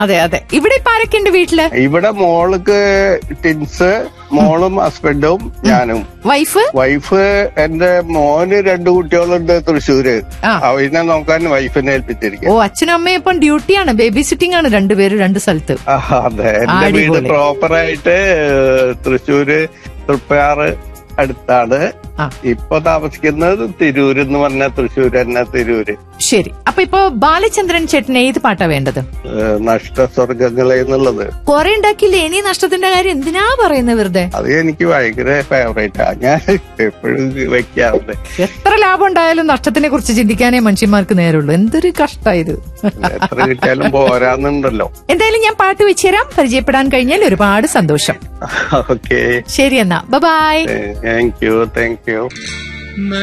അതെ അതെ ഇവിടെ ഇപ്പൊ ആരൊക്കെയുണ്ട് വീട്ടില് ഇവിടെ മോൾക്ക് ടിൻസ് മോളും ഹസ്ബൻഡും ഞാനും വൈഫ് വൈഫ് എന്റെ മോന് രണ്ടു കുട്ടികളുണ്ട് തൃശ്ശൂര് ആ. അവനെ നോക്കാൻ വൈഫിനെ ഏൽപ്പിച്ചിരിക്കുക ഓ അച്ഛനും അമ്മയും ഇപ്പം ഡ്യൂട്ടിയാണ് ബേബി സിറ്റിംഗ് ആണ് രണ്ടുപേരും രണ്ട് സ്ഥലത്ത് ആ, അതെ എന്റെ വീട് അടിപൊളി. പ്രോപ്പറായിട്ട് തൃശ്ശൂര് തൃപ്പയാറ് അടുത്താണ് ആ. ഇപ്പൊ താമസിക്കുന്നത് തിരൂര് എന്ന് പറഞ്ഞ തൃശ്ശൂർ തന്നെ തിരൂര് ശരി അപ്പൊ ഇപ്പൊ ബാലചന്ദ്രൻ ചേട്ടന് ഏത് പാട്ടാ വേണ്ടത് ഏഹ് നഷ്ടസ്വർഗങ്ങളെ എന്നുള്ളത് കൊറേ ഉണ്ടാക്കിയില്ലേ ഇനി നഷ്ടത്തിന്റെ കാര്യം എന്തിനാ പറയുന്നത് വെറുതെ അത് എനിക്ക് ഭയങ്കര ഫേവറേറ്റാ ഞാൻ എപ്പോഴും വെക്കാറുണ്ട് എത്ര ലാഭം ഉണ്ടായാലും നഷ്ടത്തിനെ കുറിച്ച് ചിന്തിക്കാനേ മനുഷ്യന്മാർക്ക് നേരുള്ളൂ എന്തൊരു കഷ്ടായത് എത്ര കിട്ടിയാലും പോരാന്നുണ്ടല്ലോ എന്തായാലും ഞാൻ പാട്ട് വെച്ചുതരാം പരിചയപ്പെടാൻ കഴിഞ്ഞാൽ ഒരുപാട് സന്തോഷം ഓക്കെ ശരി എന്നാ bye thank you thank U